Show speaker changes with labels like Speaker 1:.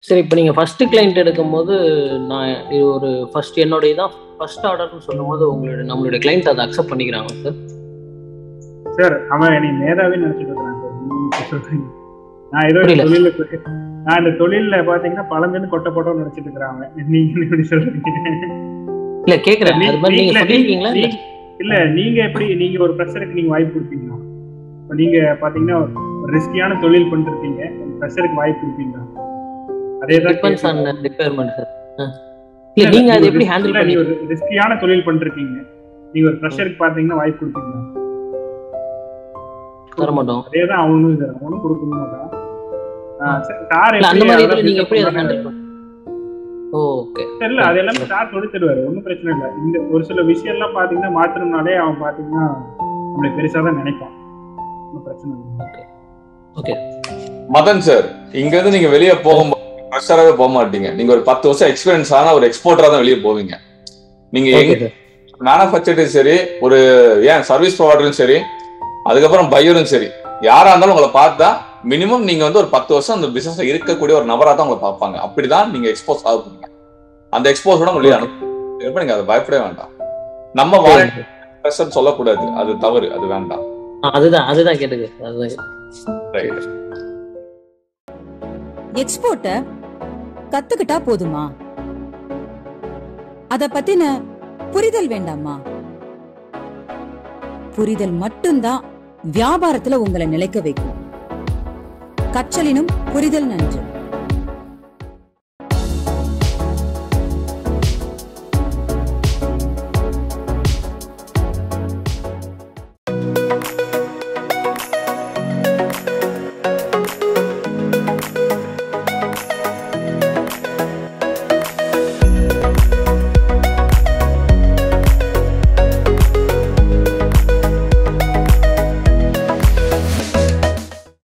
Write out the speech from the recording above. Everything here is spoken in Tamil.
Speaker 1: சரி இப்போ நீங்கள் ஃபர்ஸ்ட் கிளைண்ட் எடுக்கும்போது நான் இது ஒரு ஃபர்ஸ்ட் என்னுடைய தான் ஃபர்ஸ்ட் ஆர்டர்னு சொல்லும்போது உங்களுடைய நம்மளுடைய கிளைண்ட் அதை அக்செப்ட் பண்ணிக்கிறாங்க சார்
Speaker 2: சார் அவன் என்னை மேதாவே நினைச்சிட்டு இருக்கிறான் சார் நீங்க சொல்றீங்க நான் ஏதோ
Speaker 1: புரியல.
Speaker 2: தொழில நான் இந்த தொழில்ல பாத்தீங்கன்னா பழந்துன்னு கொட்டை போட்டோம்னு நினைச்சிட்டு இருக்கிறாங்க நீங்க எப்படி சொல்றீங்க
Speaker 1: இல்லை கேட்குறேன்
Speaker 2: நீ-
Speaker 1: அது மாதிரி நீங்கள்
Speaker 2: நீங்க-
Speaker 1: சொல்லியிருக்கீங்களா இல்ல?
Speaker 2: நீ- இல்ல நீங்க எப்படி நீங்க ஒரு ப்ரெஷருக்கு நீங்க வாய்ப்பு கொடுப்பீங்களா இப்ப நீங்க பாத்தீங்கன்னா ஒரு ரிஸ்கியான தொழில் பண்ணிருக்கீங்க ஒரு ப்ரெஷருக்கு வாய்ப்பு கொடுப்பீங்களா அதேதான்
Speaker 1: டிபெண்ட்ஸ் ஆன்
Speaker 2: கேக்குறேன்.
Speaker 1: ரிக்குயர்மெண்ட் சார் இல்ல நீங்க அதை எப்படி ஹேண்டில்
Speaker 2: இல்ல, நீ
Speaker 1: பண்ணி
Speaker 2: ஒரு ரிஸ்கியான தொழில் பண்ணிருக்கீங்க நீங்க ஒரு ப்ரெஷருக்கு பாத்தீங்கன்னா வாய்ப்பு கொடுப்பீங்களா
Speaker 1: தர மாட்டோம்
Speaker 2: அதேதான் அவனும் இது அவனும் கொடுக்க மாட்டான் சார்
Speaker 1: இல்ல அந்த
Speaker 2: எப்படி
Speaker 1: மாதிரி
Speaker 2: அதெல்லாம்
Speaker 1: இதுல நீங்க
Speaker 2: pick up
Speaker 1: எப்படி அதை
Speaker 2: பண்ணாரு?
Speaker 1: ஹேண்டில் பண்ண ஓகே
Speaker 2: இல்ல அது எல்லாமே சார் சொல்லி தருவாரு ஒன்றும் பிரச்சனை இல்லை இந்த ஒரு சில விஷயம் எல்லாம் பாத்தீங்கன்னா மாத்தணும்னாலே அவன் பாத்தீங்கன்னா நம்மளை பெருசா தான் நினைப்பான் ஒன்றும் பிரச்சனை இல்லை
Speaker 1: ஓகே
Speaker 3: மதன் சார் இங்க இருந்து நீங்க வெளியே போகும்போது ப்ரெஷராகவே போக மாட்டீங்க நீங்க ஒரு பத்து வருஷம் எக்ஸ்பீரியன்ஸ் ஆன ஒரு எக்ஸ்போர்ட்டரா தான் வெளியே போவீங்க நீங்க
Speaker 1: ஓகே
Speaker 3: எங்க
Speaker 1: சார்
Speaker 3: மேனுஃபேக்சரும் சரி ஒரு ஏன் சர்வீஸ் ப்ரொவைடரும் சரி அதுக்கப்புறம் பையரும் சரி யாரா இருந்தாலும் உங்களை பார்த்தா மினிமம் நீங்க வந்து ஒரு பத்து வருஷம் அந்த பிசினஸ்ல இருக்கக்கூடிய ஒரு நபரா தான் உங்களை பார்ப்பாங்க அப்படிதான் நீங்க எக்ஸ்போஸ் ஆகுங்க அந்த எக்ஸ்போஸோட வெளியே அனுப்புங்க நீங்க அதை பயப்படவே வேண்டாம் நம்ம வாரண்டி ப்ரெஷர் சொல்லக்கூடாது அது தவறு அது வேண்டாம்
Speaker 1: அதுதான் அதுதான் கேட்டுக்கு அதுதான்
Speaker 3: ரைட்
Speaker 4: எக்ஸ்போர்ட்ட கத்துக்கிட்டா போதுமா அத பத்தின புரிதல் வேண்டாமா புரிதல் மட்டும்தான் வியாபாரத்துல உங்களை நிலைக்க வைக்கும் கற்றலினும் புரிதல் நன்று